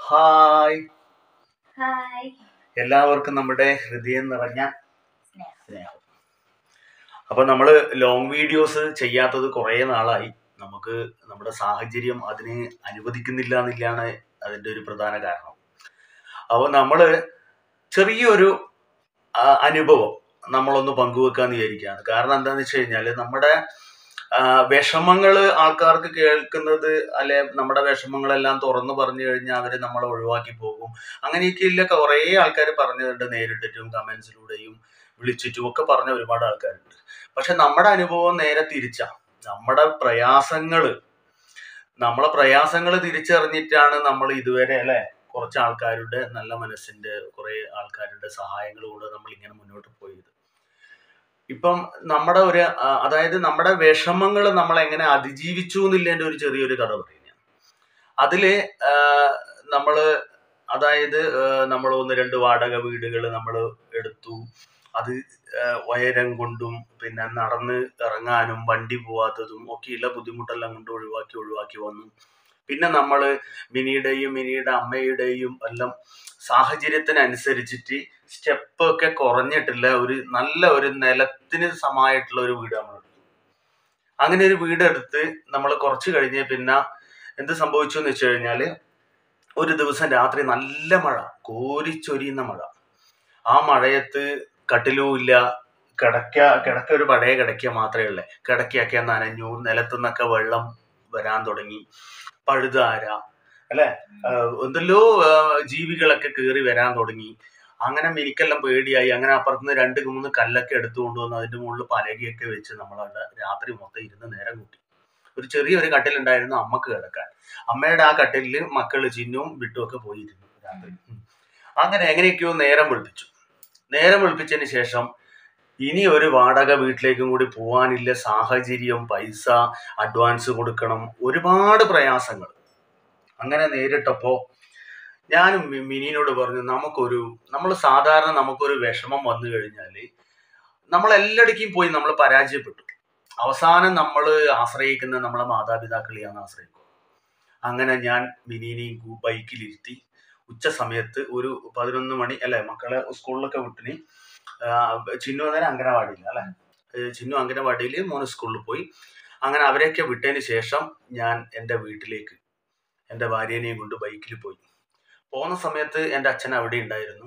Hi hi എല്ലാവർക്കും നമ്മുടെ ഹൃദയം നിറഞ്ഞ സ്നേഹം സ്നേഹം അപ്പൊ നമ്മള് ലോങ് വീഡിയോസ് ചെയ്യാത്തത് കുറേ നാളായി നമുക്ക് നമ്മുടെ സാഹചര്യം അതിന് അനുവദിക്കുന്നില്ല എന്നില്ലാണ് അതിന്റെ ഒരു പ്രധാന കാരണം അപ്പോൾ നമ്മള് ചെറിയൊരു ആ, അനുഭവം നമ്മളൊന്ന് പങ്കുവെക്കാന്ന് വിചാരിക്കുകയാണ് കാരണം എന്താന്ന് വെച്ച് കഴിഞ്ഞാല് നമ്മുടെ ആ, വിഷമങ്ങള് ആൾക്കാർക്ക് കേൾക്കുന്നത് അല്ലെ നമ്മുടെ വിഷമങ്ങളെല്ലാം തുറന്നു പറഞ്ഞു കഴിഞ്ഞാൽ അവര് നമ്മളെ ഒഴിവാക്കി പോകും അങ്ങനെയൊക്കെയുള്ള കുറേ ആൾക്കാർ പറഞ്ഞിട്ടുണ്ട് നേരിട്ടിട്ടും കമന്റ്സിലൂടെയും വിളിച്ചിട്ടും ഒക്കെ പറഞ്ഞ ഒരുപാട് ആൾക്കാരുണ്ട് പക്ഷെ നമ്മുടെ അനുഭവം നേരെ തിരിച്ചാ നമ്മുടെ പ്രയാസങ്ങള് നമ്മളെ പ്രയാസങ്ങൾ തിരിച്ചറിഞ്ഞിട്ടാണ് നമ്മൾ ഇതുവരെ അല്ലെ കുറച്ച് ആൾക്കാരുടെ നല്ല മനസ്സിന്റെ കുറെ ആൾക്കാരുടെ സഹായങ്ങളോടെ നമ്മൾ ഇങ്ങനെ മുന്നോട്ട് പോയത് ഇപ്പം നമ്മുടെ ഒരു ആ, അതായത് നമ്മുടെ വിഷമങ്ങൾ നമ്മൾ എങ്ങനെ അതിജീവിച്ചു എന്നുള്ളതിന്റെ ഒരു ചെറിയൊരു കഥ പറയുന്നത് അതില് ആ, നമ്മള് അതായത് നമ്മൾ ഒന്ന് രണ്ട് വാടക വീടുകൾ നമ്മൾ എടുത്തു അത് ആ, ഉയരം കൊണ്ടും പിന്നെ നടന്ന് ഇറങ്ങാനും വണ്ടി പോവാത്തതും ഒക്കെയുള്ള ബുദ്ധിമുട്ടെല്ലാം കൊണ്ട് ഒഴിവാക്കി ഒഴിവാക്കി വന്നു പിന്നെ നമ്മൾ മിനിയുടെയും മിനിയുടെ അമ്മയുടെയും എല്ലാം സാഹചര്യത്തിനനുസരിച്ചിട്ട് സ്റ്റെപ്പ് ഒക്കെ കുറഞ്ഞിട്ടില്ല ഒരു നല്ല ഒരു നിലത്തിന് സമായിട്ടുള്ള ഒരു വീട് നമ്മൾ എടുത്തു അങ്ങനെ ഒരു വീട് എടുത്ത് നമ്മൾ കുറച്ച് കഴിഞ്ഞ് പിന്നെ എന്ത് സംഭവിച്ചു എന്ന് വെച്ച് കഴിഞ്ഞാല് ഒരു ദിവസം രാത്രി നല്ല മഴ കോരിച്ചൊരിയുന്ന മഴ ആ മഴയത്ത് കട്ടിലും ഇല്ല കിടക്ക കിടക്ക ഒരു പഴയ കിടക്ക മാത്രമേ ഉള്ളേ കിടക്കയൊക്കെ നനഞ്ഞു നിലത്തുനിന്നൊക്കെ വെള്ളം വരാൻ തുടങ്ങി പഴുതാര അല്ലെ എന്തെല്ലോ ആ, ജീവികളൊക്കെ കയറി വരാൻ തുടങ്ങി അങ്ങനെ എനിക്കെല്ലാം പേടിയായി അങ്ങനെ അപ്പുറത്തുനിന്ന് രണ്ട് മൂന്ന് കല്ലൊക്കെ എടുത്തുകൊണ്ട് വന്ന് അതിന്റെ മുകളിൽ പലകയൊക്കെ വെച്ച് നമ്മളവിടെ രാത്രി മൊത്തം ഇരുന്ന് നേരം കൂട്ടി ഒരു ചെറിയൊരു കട്ടിലുണ്ടായിരുന്നു അമ്മക്ക് കിടക്കാൻ അമ്മയുടെ ആ കട്ടിലിൽ മക്കള് ചിഹ്നവും വിട്ടുമൊക്കെ പോയിരുന്നു രാത്രി ഉം. അങ്ങനെ എങ്ങനെയൊക്കെയോ നേരം വെളുപ്പിച്ചു നേരം വെളുപ്പിച്ചതിന് ശേഷം ഇനി ഒരു വാടക വീട്ടിലേക്കും കൂടി പോകാനില്ല സാഹചര്യം പൈസ അഡ്വാൻസ് കൊടുക്കണം ഒരുപാട് പ്രയാസങ്ങൾ അങ്ങനെ നേരിട്ടപ്പോ ഞാനും മി- മിനിനോട് പറഞ്ഞു നമുക്കൊരു നമ്മൾ സാധാരണ നമുക്കൊരു വിഷമം വന്നു കഴിഞ്ഞാൽ നമ്മൾ എല്ലായിടക്കും പോയി നമ്മൾ പരാജയപ്പെട്ടു അവസാനം നമ്മൾ ആശ്രയിക്കുന്ന നമ്മളെ മാതാപിതാക്കളെയാണ് ആശ്രയിക്കുക അങ്ങനെ ഞാൻ മിനിനെയും കൂ- ബൈക്കിലിരുത്തി ഉച്ച സമയത്ത് ഒരു പതിനൊന്ന് മണി അല്ലെ മക്കളെ സ്കൂളിലൊക്കെ വിട്ടിന് ആ, ചിന്നു അന്നേരം അങ്കനവാടിയിൽ അല്ലെ ഏ, ചിന്നു അങ്കനവാടിയിൽ മോന് സ്കൂളിൽ പോയി അങ്ങനെ അവരെയൊക്കെ വിട്ടതിന് ശേഷം ഞാൻ എൻ്റെ വീട്ടിലേക്ക് എൻ്റെ ഭാര്യേനെയും കൊണ്ട് ബൈക്കിൽ പോയി പോകുന്ന സമയത്ത് എൻ്റെ അച്ഛൻ അവിടെ ഉണ്ടായിരുന്നു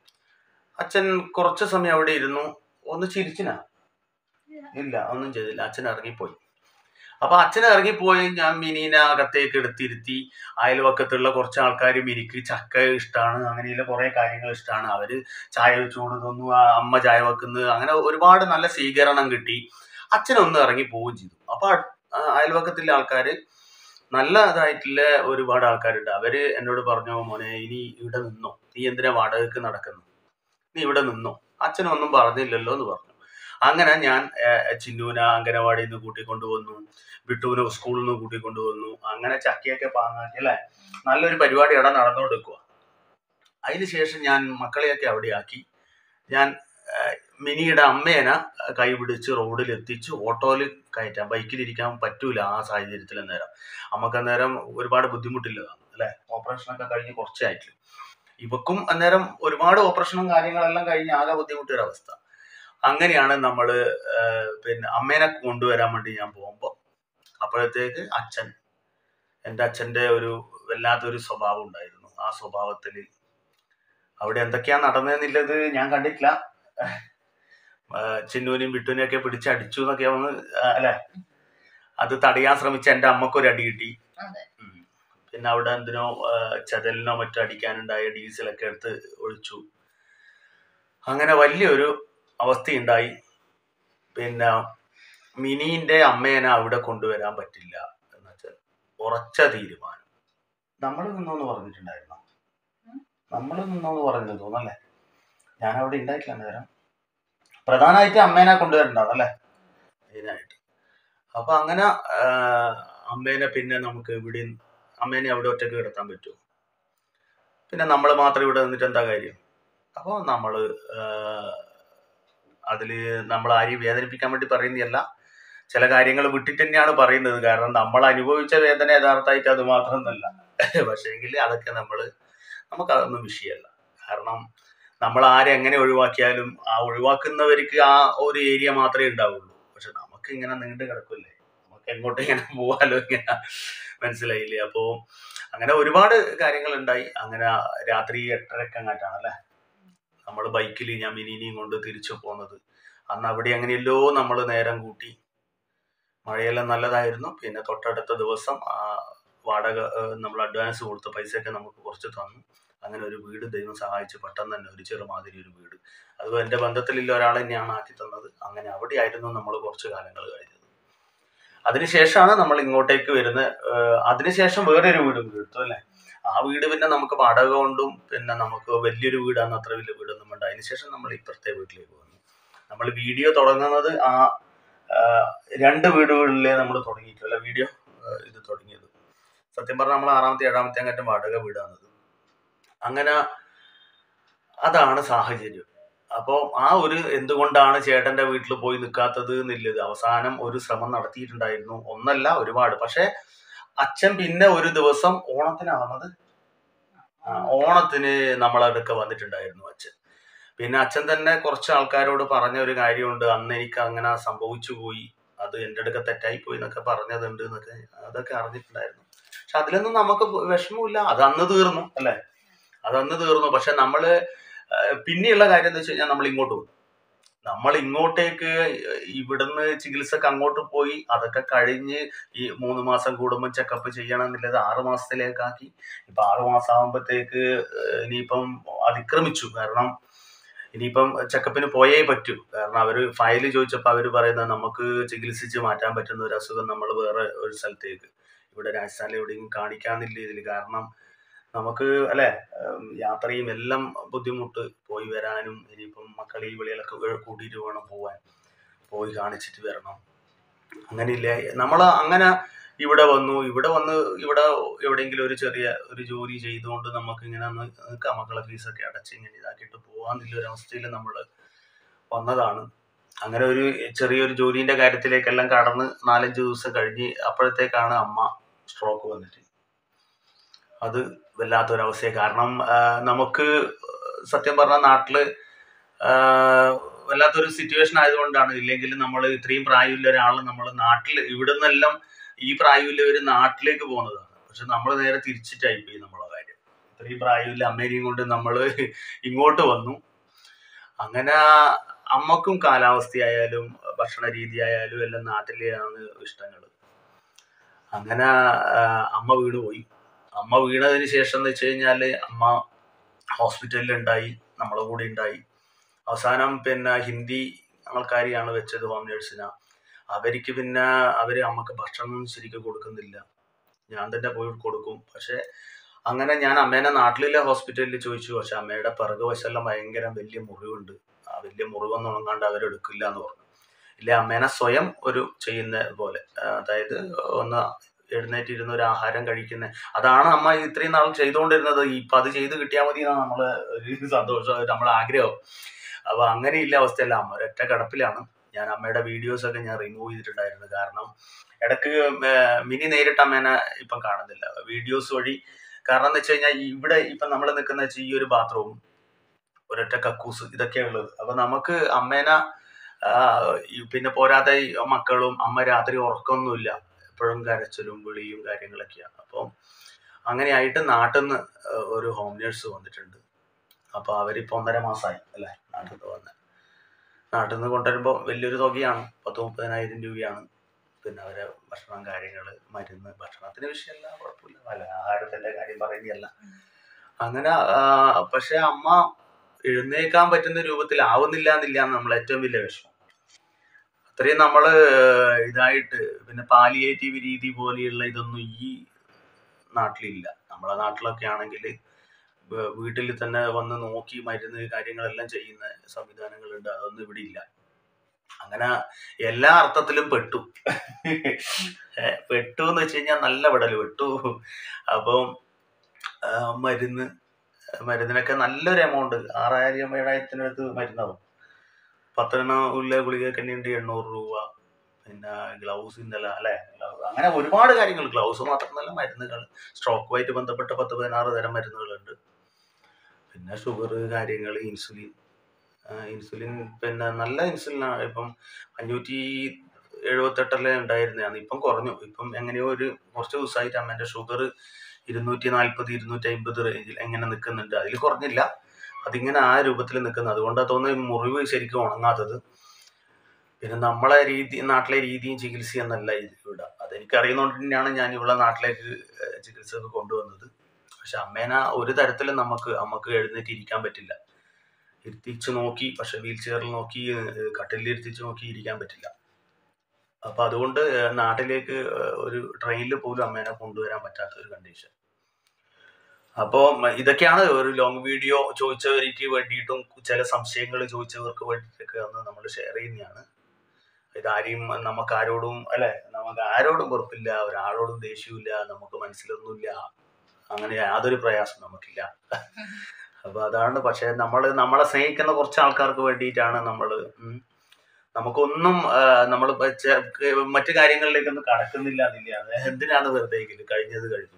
അച്ഛൻ കുറച്ച് സമയം അവിടെ ഇരുന്നു ഒന്ന് ചിരിച്ചിനാ ഇല്ല ഒന്നും ചെയ്തില്ല അച്ഛൻ ഇറങ്ങിപ്പോയി അപ്പൊ അച്ഛൻ ഇറങ്ങിപ്പോയി ഞാൻ മിനീനെ അകത്തേക്ക് എടുത്തിരുത്തി അയൽവക്കത്തുള്ള കുറച്ച് ആൾക്കാർ മിനിക്ക് ചക്ക ഇഷ്ടമാണ് അങ്ങനെയുള്ള കുറെ കാര്യങ്ങൾ ഇഷ്ടമാണ് അവര് ചായ വെച്ചു കൊടുക്കുന്നു ആ അമ്മ ചായ വെക്കുന്നു അങ്ങനെ ഒരുപാട് നല്ല സ്വീകരണം കിട്ടി അച്ഛനൊന്ന് ഇറങ്ങി പോവുകയും ചെയ്തു അപ്പൊ അ- ആ അയൽവക്കത്തിലെ ആൾക്കാര് നല്ലതായിട്ടുള്ള ഒരുപാട് ആൾക്കാരുണ്ട് അവര് എന്നോട് പറഞ്ഞു മോനെ ഇനി ഇവിടെ നിന്നോ നീ എന്തിനാ വാടകയ്ക്ക് നടക്കുന്നു നീ ഇവിടെ നിന്നോ അച്ഛനൊന്നും പറഞ്ഞില്ലല്ലോ എന്ന് പറഞ്ഞു അങ്ങനെ ഞാൻ ഏഹ്, ചിന്നുവിനെ അംഗനവാടിയിൽ നിന്ന് കൂട്ടിക്കൊണ്ടുവന്നു വിട്ടുവിനെ സ്കൂളിൽ നിന്ന് കൂട്ടിക്കൊണ്ടുവന്നു അങ്ങനെ ചക്കയൊക്കെ പാങ്ങാക്കി അല്ലെ നല്ലൊരു പരിപാടി അവിടെ നടന്നുകൊടുക്കുക അതിനുശേഷം ഞാൻ മക്കളെയൊക്കെ അവിടെ ആക്കി ഞാൻ ഏഹ്, മിനിയുടെ അമ്മേനെ കൈ പിടിച്ച് റോഡിൽ എത്തിച്ച് ഓട്ടോയിൽ കയറ്റാം ബൈക്കിലിരിക്കാൻ പറ്റൂല ആ സാഹചര്യത്തിൽ അന്നേരം നമുക്ക് അന്നേരം ഒരുപാട് ബുദ്ധിമുട്ടില്ലതാണ് അല്ലെ ഓപ്പറേഷനൊക്കെ കഴിഞ്ഞ് കുറച്ചായിട്ട് ഇവക്കും അന്നേരം ഒരുപാട് ഓപ്പറേഷനും കാര്യങ്ങളെല്ലാം കഴിഞ്ഞ് ആകെ ബുദ്ധിമുട്ടൊരവസ്ഥ അങ്ങനെയാണ് നമ്മൾ പിന്നെ അമ്മേനെ കൊണ്ടുവരാൻ വേണ്ടി ഞാൻ പോകുമ്പോൾ അപ്പോഴത്തേക്ക് അച്ഛൻ എൻ്റെ അച്ഛൻ്റെ ഒരു വല്ലാത്തൊരു സ്വഭാവം ഉണ്ടായിരുന്നു ആ സ്വഭാവത്തിൽ അവിടെ എന്തൊക്കെയാ നടന്നതെന്നുള്ളത് ഞാൻ കണ്ടിട്ടില്ല ആ, ചിന്നുവിനെയും വിട്ടുവിനെയും ഒക്കെ പിടിച്ചടിച്ചു എന്നൊക്കെ ഒന്ന് ആ, അല്ലെ അത് തടയാൻ ശ്രമിച്ച എൻ്റെ അമ്മക്കൊരു അടി കിട്ടി അതെ. ഉം. പിന്നെ അവിടെ എന്തിനോ ആ, ചതലിനോ മറ്റോ അടിക്കാനുണ്ടായ ഡീസലൊക്കെ എടുത്ത് ഒഴിച്ചു അങ്ങനെ വലിയൊരു അവസ്ഥയുണ്ടായി പിന്നെ മിനീന്റെ അമ്മേനെ അവിടെ കൊണ്ടുവരാൻ പറ്റില്ല എന്ന് വെച്ചാൽ ഉറച്ച തീരുമാനം നമ്മൾ നിന്നോന്ന് പറഞ്ഞിട്ടുണ്ടായിരുന്നോ നമ്മൾ നിന്നോന്ന് പറഞ്ഞു തോന്നല്ലേ ഞാൻ അവിടെ ഉണ്ടായിട്ടില്ല നേരം പ്രധാനമായിട്ട് അമ്മേനെ കൊണ്ടുവരണ്ടാവും അല്ലേ മെയിനായിട്ട് അപ്പൊ അങ്ങനെ ആ, അമ്മേനെ പിന്നെ നമുക്ക് ഇവിടെ അമ്മേനെ അവിടെ ഒറ്റക്ക് കിടത്താൻ പറ്റുമോ പിന്നെ നമ്മൾ മാത്രം ഇവിടെ നിന്നിട്ട് എന്താ കാര്യം അപ്പോൾ നമ്മൾ അതിൽ നമ്മൾ ആരെയും വേദനിപ്പിക്കാൻ വേണ്ടി പറയുന്നതല്ല ചില കാര്യങ്ങൾ വിട്ടിട്ട് തന്നെയാണ് പറയുന്നത് കാരണം നമ്മൾ അനുഭവിച്ച വേദന യഥാർത്ഥമായിട്ട് അത് മാത്രമൊന്നല്ല പക്ഷേങ്കിൽ അതൊക്കെ നമ്മൾ നമുക്കതൊന്നും വിഷയമല്ല കാരണം നമ്മൾ ആരെ എങ്ങനെ ഒഴിവാക്കിയാലും ആ ഒഴിവാക്കുന്നവർക്ക് ആ ഒരു ഏരിയ മാത്രമേ ഉണ്ടാവുള്ളൂ പക്ഷെ നമുക്ക് ഇങ്ങനെ നീണ്ടു കിടക്കില്ലേ നമുക്ക് എങ്ങോട്ടും ഇങ്ങനെ പോകാലോ ഇങ്ങനെ മനസ്സിലായില്ലേ അപ്പോൾ അങ്ങനെ ഒരുപാട് കാര്യങ്ങൾ ഉണ്ടായി അങ്ങനെ രാത്രി എട്ടരക്ക് അങ്ങാട്ടാണ് അല്ലേ നമ്മൾ ബൈക്കിൽ ഞാൻ മിനിനെയും കൊണ്ട് തിരിച്ചു പോകുന്നത് അന്ന് അവിടെ അങ്ങനെയല്ലോ നമ്മൾ നേരം കൂട്ടി മഴയെല്ലാം നല്ലതായിരുന്നു പിന്നെ തൊട്ടടുത്ത ദിവസം ആ വാടക ഏഹ്, നമ്മൾ അഡ്വാൻസ് കൊടുത്ത പൈസയൊക്കെ നമുക്ക് കുറച്ച് തന്നു അങ്ങനെ ഒരു വീട് ദൈവം സഹായിച്ച് പെട്ടെന്ന് തന്നെ ഒരു ചെറുമാതിരി ഒരു വീട് അത് എൻ്റെ ബന്ധത്തിലുള്ള ഒരാൾ തന്നെയാണ് ആക്കി തന്നത് അങ്ങനെ അവിടെയായിരുന്നു നമ്മൾ കുറച്ച് കാലങ്ങൾ കഴിഞ്ഞത് അതിനുശേഷമാണ് നമ്മൾ ഇങ്ങോട്ടേക്ക് വരുന്നത് ഏഹ്, അതിനുശേഷം വേറൊരു വീട് കൂടി എടുത്തു അല്ലേ ആ വീട് പിന്നെ നമുക്ക് വാടക കൊണ്ടും പിന്നെ നമുക്ക് വലിയൊരു വീടാണ് അത്ര വലിയ വീടൊന്നും വേണ്ട അതിനുശേഷം നമ്മൾ ഇപ്പുറത്തെ വീട്ടിലേക്ക് വന്നു നമ്മൾ വീഡിയോ തുടങ്ങുന്നത് ആ ആ, രണ്ട് വീടുകളിലേ നമ്മൾ തുടങ്ങിയിട്ടു അല്ല വീഡിയോ ഇത് തുടങ്ങിയത് സത്യം പറഞ്ഞാൽ നമ്മൾ ആറാമത്തെ ഏഴാമത്തെ അങ്ങറ്റം വാടക വീടാണത് അങ്ങനെ അതാണ് സാഹചര്യം അപ്പോൾ ആ ഒരു എന്തുകൊണ്ടാണ് ചേട്ടന്റെ വീട്ടിൽ പോയി നിൽക്കാത്തത് എന്നുള്ളത് അവസാനം ഒരു ശ്രമം നടത്തിയിട്ടുണ്ടായിരുന്നു ഒന്നല്ല ഒരുപാട് പക്ഷെ അച്ഛൻ പിന്നെ ഒരു ദിവസം ഓണത്തിനാണ് വന്നത് ആ, ഓണത്തിന് നമ്മളടുക്ക വന്നിട്ടുണ്ടായിരുന്നു അച്ഛൻ പിന്നെ അച്ഛൻ തന്നെ കുറച്ച് ആൾക്കാരോട് പറഞ്ഞ ഒരു കാര്യമുണ്ട് അന്ന് എനിക്ക് അങ്ങനെ സംഭവിച്ചു പോയി അത് എൻ്റെ അടുക്ക തെറ്റായി പോയി എന്നൊക്കെ പറഞ്ഞതുണ്ട് എന്നൊക്കെ അതൊക്കെ അറിഞ്ഞിട്ടുണ്ടായിരുന്നു പക്ഷെ അതിലൊന്നും നമുക്ക് വിഷമമില്ല അത് അന്ന് തീർന്നു അല്ലേ അത് അന്ന് തീർന്നു പക്ഷെ നമ്മള് ആ, പിന്നെയുള്ള കാര്യം എന്താ വെച്ച് കഴിഞ്ഞാൽ നമ്മൾ ഇങ്ങോട്ട് പോകും നമ്മൾ ഇങ്ങോട്ടേക്ക് ഇവിടുന്ന് ചികിത്സക്ക് അങ്ങോട്ട് പോയി അതൊക്കെ കഴിഞ്ഞ് ഈ മൂന്ന് മാസം കൂടുമ്പോൾ ചെക്കപ്പ് ചെയ്യണം എന്നുള്ളത് ആറ് മാസത്തിലേക്കാക്കി ഇപ്പൊ ആറ് മാസം ആകുമ്പോഴത്തേക്ക് ഇനിയിപ്പം അതിക്രമിച്ചു കാരണം ഇനിയിപ്പം ചെക്കപ്പിന് പോയേ പറ്റൂ കാരണം അവര് ഫയൽ ചോദിച്ചപ്പോൾ അവര് പറയുന്നത് നമുക്ക് ചികിത്സിച്ച് മാറ്റാൻ പറ്റുന്ന ഒരു അസുഖം നമ്മൾ വേറെ ഒരു സ്ഥലത്തേക്ക് ഇവിടെ രാജസ്ഥാനിൽ എവിടെയും കാണിക്കാന്നില്ല ഇതിൽ കാരണം നമുക്ക് അല്ലെ ഉം, യാത്രയും എല്ലാം ബുദ്ധിമുട്ട് പോയി വരാനും ഇനിയിപ്പം മക്കളെ ഈ വിളികളൊക്കെ കൂട്ടിയിട്ട് വേണം പോവാൻ പോയി കാണിച്ചിട്ട് വരണം അങ്ങനെയില്ല നമ്മൾ അങ്ങനെ ഇവിടെ വന്നു ഇവിടെ വന്ന് ഇവിടെ എവിടെയെങ്കിലും ഒരു ചെറിയ ഒരു ജോലി ചെയ്തുകൊണ്ട് നമുക്ക് ഇങ്ങനെ ഒന്ന് നിൽക്കാം മക്കളെ ഫീസൊക്കെ അടച്ച് ഇങ്ങനെ ഇതാക്കിയിട്ട് പോകാന്നുള്ള ഒരു അവസ്ഥയിൽ നമ്മൾ വന്നതാണ് അങ്ങനെ ഒരു ചെറിയൊരു ജോലിന്റെ കാര്യത്തിലേക്കെല്ലാം കടന്ന് നാലഞ്ച് ദിവസം കഴിഞ്ഞ് അപ്പോഴത്തേക്കാണ് അമ്മ സ്ട്രോക്ക് വന്നിട്ട് അത് വല്ലാത്തൊരവസ്ഥയെ കാരണം ആ, നമുക്ക് സത്യം പറഞ്ഞാൽ നാട്ടില് ആ, വല്ലാത്തൊരു സിറ്റുവേഷൻ ആയതുകൊണ്ടാണ് ഇല്ലെങ്കിൽ നമ്മൾ ഇത്രയും പ്രായമുള്ള ഒരാൾ നമ്മൾ നാട്ടിൽ ഇവിടെ നിന്നെല്ലാം ഈ പ്രായമുള്ളവർ നാട്ടിലേക്ക് പോകുന്നതാണ് പക്ഷെ നമ്മൾ നേരെ തിരിച്ചിട്ടായി പോയി നമ്മളെ കാര്യം ഇത്രയും പ്രായമില്ല അമ്മേനെയും കൊണ്ട് നമ്മൾ ഇങ്ങോട്ട് വന്നു അങ്ങനെ അമ്മക്കും കാലാവസ്ഥയായാലും ഭക്ഷണ രീതി ആയാലും എല്ലാം നാട്ടിലെയാണ് ഇഷ്ടങ്ങൾ അങ്ങനെ ആ, അമ്മ വീണ് പോയി അമ്മ വീണതിന് ശേഷം എന്ന് വെച്ച് കഴിഞ്ഞാൽ അമ്മ ഹോസ്പിറ്റലിൽ ഉണ്ടായി നമ്മളെ കൂടെ ഉണ്ടായി അവസാനം പിന്നെ ഹിന്ദി ആൾക്കാരെയാണ് വെച്ചത് ഹോം നേഴ്സിന അവർക്ക് പിന്നെ അവര് അമ്മക്ക് ഭക്ഷണം ശരിക്കും കൊടുക്കുന്നില്ല ഞാൻ തന്നെ പോയി കൊടുക്കും പക്ഷെ അങ്ങനെ ഞാൻ അമ്മേനെ നാട്ടിലെ ഹോസ്പിറ്റലിൽ ചോദിച്ചു പക്ഷെ അമ്മയുടെ പിറകു വശമെല്ലാം ഭയങ്കര വലിയ മുറിവുണ്ട് ആ വലിയ മുറിവൊന്നും ഉണങ്ങാണ്ട് അവരെടുക്കില്ല എന്ന് പറഞ്ഞു ഇല്ല അമ്മേനെ സ്വയം ഒരു ചെയ്യുന്ന പോലെ ആ, അതായത് ഒന്ന് എഴുന്നേറ്റിരുന്ന ഒരു ആഹാരം കഴിക്കുന്ന അതാണ് അമ്മ ഇത്രയും നാൾ ചെയ്തുകൊണ്ടിരുന്നത് ഇപ്പൊ അത് ചെയ്ത് കിട്ടിയാൽ മതി എന്നാണ് നമ്മള് ഒരു സന്തോഷം നമ്മളെ ആഗ്രഹം അപ്പൊ അങ്ങനെയില്ല അവസ്ഥയല്ല അമ്മ ഒരൊറ്റ കിടപ്പിലാണ് ഞാൻ അമ്മയുടെ വീഡിയോസ് ഒക്കെ ഞാൻ റിമൂവ് ചെയ്തിട്ടുണ്ടായിരുന്നു കാരണം ഇടക്ക് ഏർ മിനി നേരിട്ട് അമ്മേനെ ഇപ്പം കാണുന്നില്ല വീഡിയോസ് വഴി കാരണം എന്ന് വെച്ച് കഴിഞ്ഞാൽ ഇവിടെ ഇപ്പൊ നമ്മൾ നിൽക്കുന്ന വെച്ചാൽ ഈ ഒരു ബാത്റൂം ഒരൊറ്റ കക്കൂസ് ഇതൊക്കെയാണ് ഉള്ളത് അപ്പൊ നമുക്ക് അമ്മേനെ ആ, ഈ പിന്നെ പോരാതെ ഈ മക്കളും അമ്മ രാത്രി ഉറക്കമൊന്നുമില്ല എപ്പോഴും കരച്ചിലും വിളിയും കാര്യങ്ങളൊക്കെയാണ് അപ്പം അങ്ങനെയായിട്ട് നാട്ടിൽ നിന്ന് ഒരു ഹോം നേഴ്സ് വന്നിട്ടുണ്ട് അപ്പൊ അവരിപ്പോ ഒന്നര മാസമായി അല്ലേ നാട്ടിൽ നിന്ന് വന്ന് നാട്ടിൽ നിന്ന് കൊണ്ടുവരുമ്പോൾ വലിയൊരു തുകയാണ് പത്ത് മുപ്പതിനായിരം രൂപയാണ് പിന്നെ അവരെ ഭക്ഷണം കാര്യങ്ങൾ മരുന്ന് ഭക്ഷണത്തിന് വിഷയമല്ല കുഴപ്പമില്ല അല്ല ആഹാരത്തിന്റെ കാര്യം പറയുകയല്ല അങ്ങനെ ആ, പക്ഷെ അമ്മ എഴുന്നേക്കാൻ പറ്റുന്ന രൂപത്തിൽ ആവുന്നില്ല എന്നില്ല നമ്മൾ ഏറ്റവും വലിയ വിഷമം അത്രയും നമ്മള് ഇതായിട്ട് പിന്നെ പാലിയേറ്റീവ് രീതി പോലെയുള്ള ഇതൊന്നും ഈ നാട്ടിലില്ല നമ്മളെ നാട്ടിലൊക്കെ ആണെങ്കിൽ വീട്ടിൽ തന്നെ വന്ന് നോക്കി മരുന്ന് കാര്യങ്ങളെല്ലാം ചെയ്യുന്ന സംവിധാനങ്ങളുണ്ട് അതൊന്നും ഇവിടെ ഇല്ല അങ്ങനെ എല്ലാ അർത്ഥത്തിലും പെട്ടു ഏ, പെട്ടു എന്ന് വെച്ച് കഴിഞ്ഞാൽ നല്ല വിടല് പെട്ടു അപ്പം ആ, മരുന്ന് മരുന്നിനൊക്കെ നല്ലൊരു എമൗണ്ട് ആറായിരം ഏഴായിരത്തിനടുത്ത് മരുന്നാവും പത്തെണ്ണം ഉള്ള ഗുളികയൊക്കെ ഉണ്ട് എണ്ണൂറ് രൂപ പിന്നെ ഗ്ലൗസ് ഇന്നല അല്ലെ അങ്ങനെ ഒരുപാട് കാര്യങ്ങൾ ഗ്ലൗസ് മാത്രമല്ല മരുന്നുകൾ സ്ട്രോക്കുമായിട്ട് ബന്ധപ്പെട്ട പത്ത് പതിനാറ് തരം മരുന്നുകളുണ്ട് പിന്നെ ഷുഗർ കാര്യങ്ങൾ ഇൻസുലിൻ ആ, ഇൻസുലിൻ പിന്നെ നല്ല ഇൻസുലിനാണ് ഇപ്പം അഞ്ഞൂറ്റി എഴുപത്തെട്ടല്ലേ ഉണ്ടായിരുന്നതാണ് ഇപ്പം കുറഞ്ഞു ഇപ്പം എങ്ങനെയോ ഒരു കുറച്ച് ദിവസമായിട്ട് അമ്മേൻ്റെ ഷുഗർ ഇരുന്നൂറ്റി നാൽപ്പത് ഇരുന്നൂറ്റി അമ്പത് റേഞ്ചിൽ എങ്ങനെ നിൽക്കുന്നുണ്ട് അതിൽ കുറഞ്ഞില്ല അതിങ്ങനെ ആ രൂപത്തിൽ നിൽക്കുന്നത് അതുകൊണ്ടാണ് തോന്നുന്നത് മുറിവ് ശരിക്കും ഉണങ്ങാത്തത് പിന്നെ നമ്മളെ രീതി നാട്ടിലെ രീതിയും ചികിത്സയും എന്നല്ല ഇത് ഇവിടെ അതെനിക്ക് അറിയുന്നതുകൊണ്ട് തന്നെയാണ് ഞാൻ ഇവിടെ നാട്ടിലേക്ക് ഏഹ്, ചികിത്സക്ക് കൊണ്ടുവന്നത് പക്ഷെ അമ്മേനെ ഒരു തരത്തിലും നമുക്ക് നമുക്ക് എഴുന്നേറ്റ് ഇരിക്കാൻ പറ്റില്ല ഇരുത്തിച്ച് നോക്കി പക്ഷെ വീൽ ചെയറിൽ നോക്കി ഏഹ്, കട്ടിലിൽ ഇരുത്തിച്ച് നോക്കി ഇരിക്കാൻ പറ്റില്ല അപ്പൊ അതുകൊണ്ട് ഏഹ്, നാട്ടിലേക്ക് ഏഹ്, ഒരു ട്രെയിനിൽ പോലും അമ്മേനെ കൊണ്ടുവരാൻ പറ്റാത്ത ഒരു കണ്ടീഷൻ അപ്പോൾ ഇതൊക്കെയാണ് ഒരു ലോങ് വീഡിയോ ചോദിച്ചവർക്ക് വേണ്ടിയിട്ടും ചില സംശയങ്ങൾ ചോദിച്ചവർക്ക് വേണ്ടിയിട്ടൊക്കെ ഒന്ന് നമ്മൾ ഷെയർ ചെയ്യുന്നതാണ് ഇതാരെയും നമുക്ക് ആരോടും അല്ലെ നമുക്ക് ആരോടും വെറുപ്പില്ല ഒരാളോടും ദേഷ്യമില്ല നമുക്ക് മനസ്സിലൊന്നുമില്ല അങ്ങനെ യാതൊരു പ്രയാസം നമുക്കില്ല അപ്പൊ അതാണ് പക്ഷെ നമ്മൾ നമ്മളെ സ്നേഹിക്കുന്ന കുറച്ച് ആൾക്കാർക്ക് വേണ്ടിയിട്ടാണ് നമ്മൾ നമുക്കൊന്നും നമ്മൾ മറ്റു കാര്യങ്ങളിലേക്കൊന്നും കടക്കുന്നില്ല എന്നില്ല അത് എന്തിനാണ് വെറുതെ എങ്കിലും കഴിഞ്ഞത് കഴിഞ്ഞു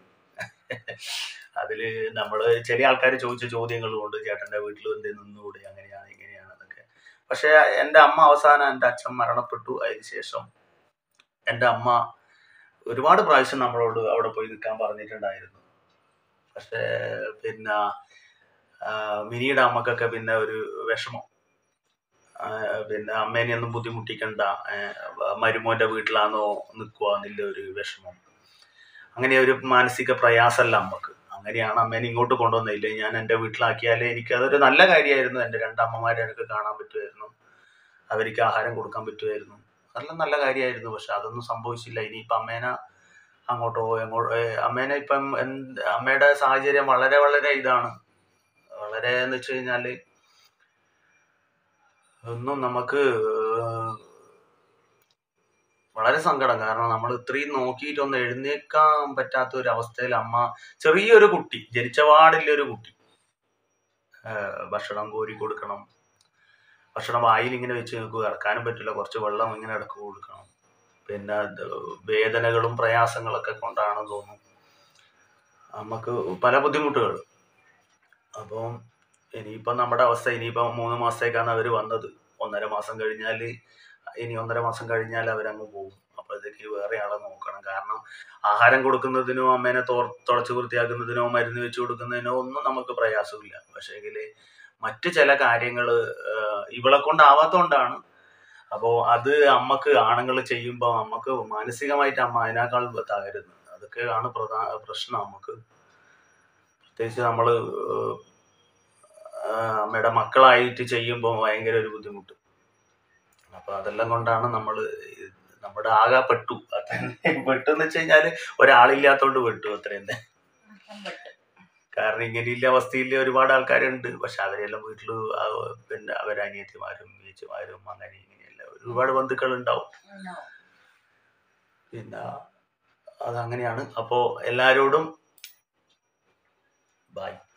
അതില് നമ്മള് ചില ആൾക്കാർ ചോദിച്ച ചോദ്യങ്ങളും ഉണ്ട് ചേട്ടന്റെ വീട്ടിൽ എന്ത് നിന്നുകൂടെ അങ്ങനെയാണ് ഇങ്ങനെയാണ് എന്നൊക്കെ പക്ഷെ എൻ്റെ അമ്മ അവസാനം എൻ്റെ അച്ഛൻ മരണപ്പെട്ടു അതിന് ശേഷം എൻ്റെ അമ്മ ഒരുപാട് പ്രാവശ്യം നമ്മളോട് അവിടെ പോയി നിൽക്കാൻ പറഞ്ഞിട്ടുണ്ടായിരുന്നു പക്ഷേ പിന്നെ ആ, മിനിയുടെ അമ്മക്കൊക്കെ പിന്നെ ഒരു വിഷമം ആ, പിന്നെ അമ്മേനെ ഒന്നും ബുദ്ധിമുട്ടിക്കണ്ട ഏ, മരുമോന്റെ വീട്ടിലാണോ നിൽക്കുക എന്നുള്ള ഒരു വിഷമം അങ്ങനെ ഒരു മാനസിക പ്രയാസമല്ല അമ്മക്ക് അങ്ങനെയാണ് അമ്മേനെ ഇങ്ങോട്ട് കൊണ്ടുവന്നില്ല ഞാൻ എൻ്റെ വീട്ടിലാക്കിയാലേ എനിക്ക് അതൊരു നല്ല കാര്യമായിരുന്നു എൻ്റെ രണ്ടമ്മമാരെ എനിക്ക് കാണാൻ പറ്റുമായിരുന്നു അവർക്ക് ആഹാരം കൊടുക്കാൻ പറ്റുമായിരുന്നു അതെല്ലാം നല്ല കാര്യമായിരുന്നു പക്ഷെ അതൊന്നും സംഭവിച്ചില്ല ഇനിയിപ്പം അമ്മേനെ അങ്ങോട്ടോ എങ്ങോട്ടോ ഏ, അമ്മേനെ ഇപ്പം എന്ത് അമ്മയുടെ സാഹചര്യം വളരെ വളരെ ഇതാണ് വളരെ എന്ന് വെച്ച് കഴിഞ്ഞാൽ ഒന്നും നമുക്ക് ഏഹ്, വളരെ സങ്കടം കാരണം നമ്മൾ ഇത്രയും നോക്കിയിട്ടൊന്ന് എഴുന്നേക്കാൻ പറ്റാത്ത ഒരു അവസ്ഥയിൽ അമ്മ ചെറിയൊരു കുട്ടി ജനിച്ചപാടില്ല ഒരു കുട്ടി ഏഹ്, ഭക്ഷണം കോരി കൊടുക്കണം ഭക്ഷണം വായിൽ ഇങ്ങനെ വെച്ച് നിങ്ങൾക്ക് ഇറക്കാനും പറ്റില്ല കുറച്ച് വെള്ളം ഇങ്ങനെ ഇടക്ക് കൊടുക്കണം പിന്നെ ഇത് വേദനകളും പ്രയാസങ്ങളൊക്കെ കൊണ്ടാണെന്ന് തോന്നുന്നു നമുക്ക് പല ബുദ്ധിമുട്ടുകൾ അപ്പം ഇനിയിപ്പം നമ്മുടെ അവസ്ഥ ഇനിയിപ്പം മൂന്ന് മാസത്തേക്കാണ് അവർ വന്നത് ഒന്നര മാസം കഴിഞ്ഞാൽ ഇനി ഒന്നര മാസം കഴിഞ്ഞാൽ അവരങ്ങ് പോകും അപ്പോഴത്തേക്ക് വേറെ ആളെ നോക്കണം കാരണം ആഹാരം കൊടുക്കുന്നതിനോ അമ്മേനെ തോർ തുടച്ച് വൃത്തിയാക്കുന്നതിനോ മരുന്ന് വെച്ച് കൊടുക്കുന്നതിനോ ഒന്നും നമുക്ക് പ്രയാസമില്ല പക്ഷേങ്കിൽ മറ്റ് ചില കാര്യങ്ങൾ ഇവളെ കൊണ്ടാവാത്തതുകൊണ്ടാണ് അപ്പോൾ അത് അമ്മക്ക് ആണുങ്ങൾ ചെയ്യുമ്പോൾ അമ്മക്ക് മാനസികമായിട്ട് അമ്മ അതിനേക്കാൾ തകരുന്നു അതൊക്കെയാണ് പ്രധാന പ്രശ്നം നമുക്ക് പ്രത്യേകിച്ച് നമ്മൾ അമ്മയുടെ മക്കളായിട്ട് ചെയ്യുമ്പോൾ ഭയങ്കര ഒരു ബുദ്ധിമുട്ട് അപ്പൊ അതെല്ലാം കൊണ്ടാണ് നമ്മൾ നമ്മുടെ ആകെ പെട്ടു അത്ര പെട്ടു എന്ന് വെച്ച് കഴിഞ്ഞാൽ ഒരാളില്ലാത്തോണ്ട് പെട്ടു അത്ര തന്നെ കാരണം ഇങ്ങനെയുള്ള അവസ്ഥയിൽ ഒരുപാട് ആൾക്കാരുണ്ട് പക്ഷെ അവരെല്ലാം വീട്ടിൽ പിന്നെ അവരനിയത്തിമാരും ചേച്ചിമാരും അങ്ങനെ ഇങ്ങനെയല്ല ഒരുപാട് ബന്ധുക്കൾ ഉണ്ടാവും പിന്നെ അതങ്ങനെയാണ് അപ്പോൾ എല്ലാവരോടും ബൈ